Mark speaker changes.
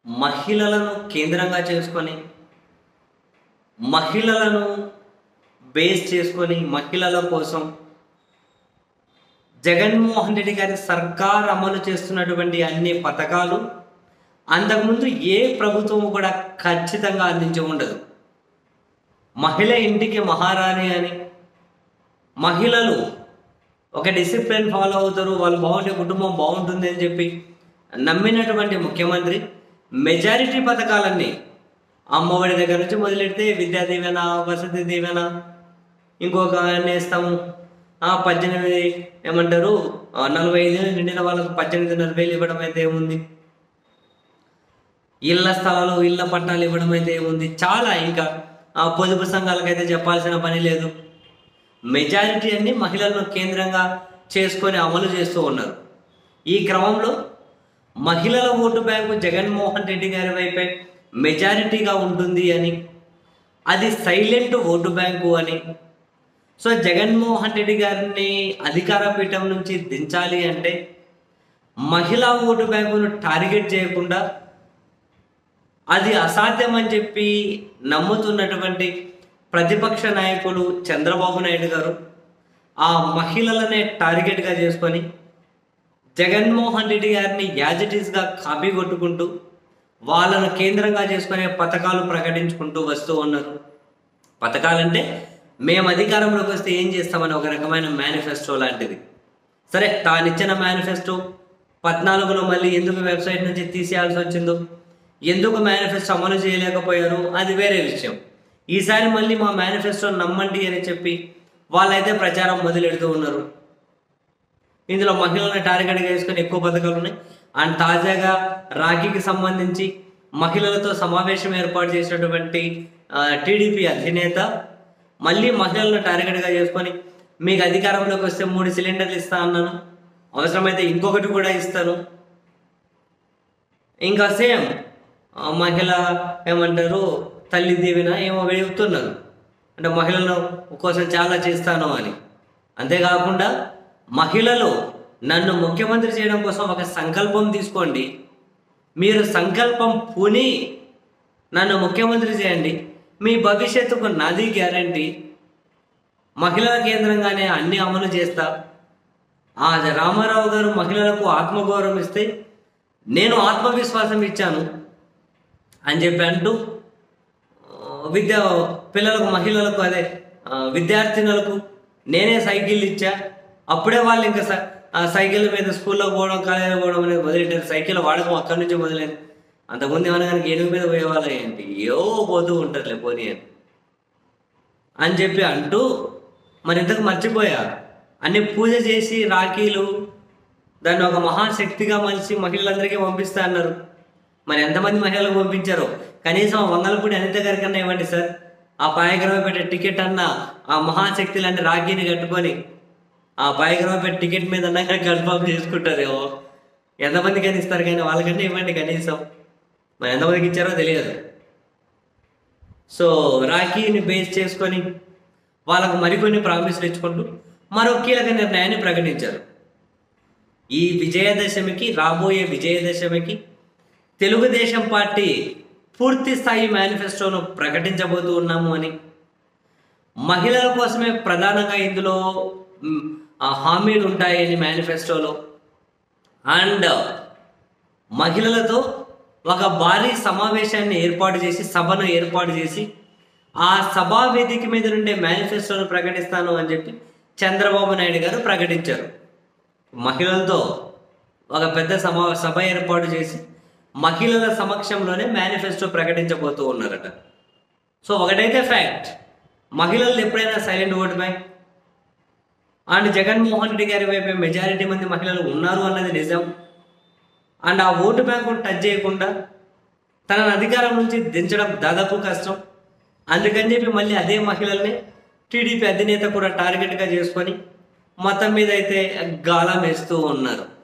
Speaker 1: మహిళలను కేంద్రంగా చేసుకొని మహిళలను బేస్ చేసుకొని మహిళల కోసం జగన్మోహన్ రెడ్డి గారి సర్కార్ అమలు చేస్తున్నటువంటి అన్ని పథకాలు అంతకుముందు ఏ ప్రభుత్వం కూడా ఖచ్చితంగా అందించి ఉండదు మహిళ ఇంటికి మహారాణి అని మహిళలు ఒక డిసిప్లిన్ ఫాలో అవుతారు వాళ్ళు బాగుంటే కుటుంబం బాగుంటుంది అని చెప్పి నమ్మినటువంటి ముఖ్యమంత్రి మెజారిటీ పథకాలన్నీ అమ్మఒడి దగ్గర నుంచి మొదలెడితే విద్యా దీవెన వసతి దీవెన ఇంకొక నేస్తాము ఆ పద్దెనిమిది ఏమంటారు ఆ, నలభై ఐదు నిండిన వాళ్ళకు పద్దెనిమిదిన్నర వేలు ఇవ్వడం అయితే ఏముంది ఇళ్ల స్థలాలు ఇళ్ల పట్టాలు ఇవ్వడం అయితే ఏముంది చాలా ఇంకా ఆ పొదుపు సంఘాలకైతే చెప్పాల్సిన పని లేదు మెజారిటీ అన్ని మహిళలను కేంద్రంగా చేసుకొని అమలు చేస్తూ ఉన్నారు ఈ క్రమంలో మహిళల ఓటు బ్యాంకు జగన్మోహన్ రెడ్డి గారి వైపే మెజారిటీగా ఉంటుంది అని అది సైలెంట్ ఓటు బ్యాంకు అని సో జగన్మోహన్ రెడ్డి గారిని అధికార పీఠం నుంచి దించాలి అంటే మహిళా ఓటు బ్యాంకును టార్గెట్ చేయకుండా అది అసాధ్యం అని చెప్పి నమ్ముతున్నటువంటి ప్రతిపక్ష నాయకులు చంద్రబాబు నాయుడు గారు ఆ మహిళలనే టార్గెట్గా చేసుకొని జగన్మోహన్ రెడ్డి గారిని యాజిటీస్గా కాపీ కొట్టుకుంటూ వాళ్ళను కేంద్రంగా చేసుకునే పథకాలు ప్రకటించుకుంటూ వస్తూ ఉన్నారు పథకాలంటే మేము అధికారంలోకి వస్తే ఏం చేస్తామని ఒక రకమైన మేనిఫెస్టో లాంటిది సరే తానిచ్చిన మేనిఫెస్టో పద్నాలుగులో మళ్ళీ ఎందుకు వెబ్సైట్ నుంచి తీసేయాల్సి వచ్చిందో ఎందుకు మేనిఫెస్టో అమలు చేయలేకపోయారు అది వేరే విషయం ఈసారి మళ్ళీ మా మేనిఫెస్టో నమ్మండి అని చెప్పి వాళ్ళైతే ప్రచారం మొదలెడుతూ ఉన్నారు ఇందులో మహిళలను టార్గెట్గా వేసుకొని ఎక్కువ పథకాలు ఉన్నాయి అండ్ తాజాగా రాఖీకి సంబంధించి మహిళలతో సమావేశం ఏర్పాటు చేసినటువంటి టీడీపీ అధినేత మళ్ళీ మహిళలను టార్గెట్గా చేసుకొని మీకు అధికారంలోకి వస్తే మూడు సిలిండర్లు ఇస్తా అన్నాను అవసరమైతే ఇంకొకటి కూడా ఇస్తాను ఇంకా సేమ్ మహిళ ఏమంటారు తల్లి దీవెన ఏమో చెప్తున్నారు అంటే మహిళల కోసం చాలా చేస్తాను అని అంతేకాకుండా మహిళలు నన్ను ముఖ్యమంత్రి చేయడం కోసం ఒక సంకల్పం తీసుకోండి మీరు సంకల్పం పూని నన్ను ముఖ్యమంత్రి చేయండి మీ భవిష్యత్తుకు నాది గ్యారంటీ మహిళల కేంద్రంగానే అన్ని అమలు చేస్తా ఆ రామారావు గారు మహిళలకు ఆత్మగౌరవం ఇస్తే నేను ఆత్మవిశ్వాసం ఇచ్చాను అని చెప్పి అంటూ ఆ, విద్య పిల్లలకు మహిళలకు అదే ఆ, విద్యార్థినులకు నేనే సైకిల్ ఇచ్చా అప్పుడే వాళ్ళు ఇంకా సై- ఆ సైకిల్ మీద స్కూల్లో పోవడం కాలేజీలో పోవడం అనేది మొదలెట్టారు సైకిల్ వాడకం అక్కడి నుంచి మొదలైంది అంతకుముందు ఏమైనా కానీ ఏనుగు మీద పోయేవాళ్ళు ఏంటి ఏవో పోతూ ఉంటారులే పోనీ అని అని చెప్పి అంటూ మరి ఇంతకు మర్చిపోయా అన్ని పూజ చేసి రాఖీలు దాన్ని ఒక మహాశక్తిగా మలిచి మహిళలందరికీ పంపిస్తా అన్నారు మరి ఎంతమంది మహిళలకు పంపించారో కనీసం ఆ వంగలపూడి అనిత గారి కన్నా ఇవ్వండి సార్ ఆ పాయగ్రహపేట టికెట్ అన్న ఆ మహాశక్తి లాంటి రాఖీని కట్టుకొని ఆ పాయగ్రహపేట టికెట్ మీద అన్నా కానీ కన్ఫర్మ్ చేసుకుంటారేమో ఎంతమందికి అని ఇస్తారు కానీ వాళ్ళకన్నా ఇవ్వండి కనీసం మరి ఎంతమందికి ఇచ్చారో తెలియదు సో రాఖీని బేస్ చేసుకొని వాళ్ళకు మరికొన్ని ప్రామిస్లు ఇచ్చుకుంటూ మరో కీలక నిర్ణయాన్ని ప్రకటించారు ఈ విజయదశమికి రాబోయే విజయదశమికి తెలుగుదేశం పార్టీ పూర్తి స్థాయి మేనిఫెస్టోను ప్రకటించబోతూ ఉన్నాము అని మహిళల కోసమే ప్రధానంగా ఇందులో మ్, ఆ హామీలు ఉంటాయని మేనిఫెస్టోలో అండ్ మహిళలతో ఒక భారీ సమావేశాన్ని ఏర్పాటు చేసి సభను ఏర్పాటు చేసి ఆ సభా వేదిక మీద నుండే మేనిఫెస్టోను ప్రకటిస్తాను అని చెప్పి చంద్రబాబు నాయుడు గారు ప్రకటించారు మహిళలతో ఒక పెద్ద సమా సభ ఏర్పాటు చేసి మహిళల సమక్షంలోనే మేనిఫెస్టో ప్రకటించబోతూ ఉన్నారట సో ఒకటైతే ఫ్యాక్ట్ మహిళలు ఎప్పుడైనా silent vote bank and Jaganmohan Reddy గారి వైపు మెజారిటీ మంది మహిళలు ఉన్నారు అన్నది నిజం అండ్ ఆ ఓటు బ్యాంకును టచ్ చేయకుండా తనను అధికారం నుంచి దించడం దాదాపు కష్టం అందుకని చెప్పి మళ్ళీ అదే మహిళల్ని టీడీపీ అధినేత కూడా టార్గెట్గా చేసుకొని మొత్తం మీద అయితే గాలం వేస్తూ ఉన్నారు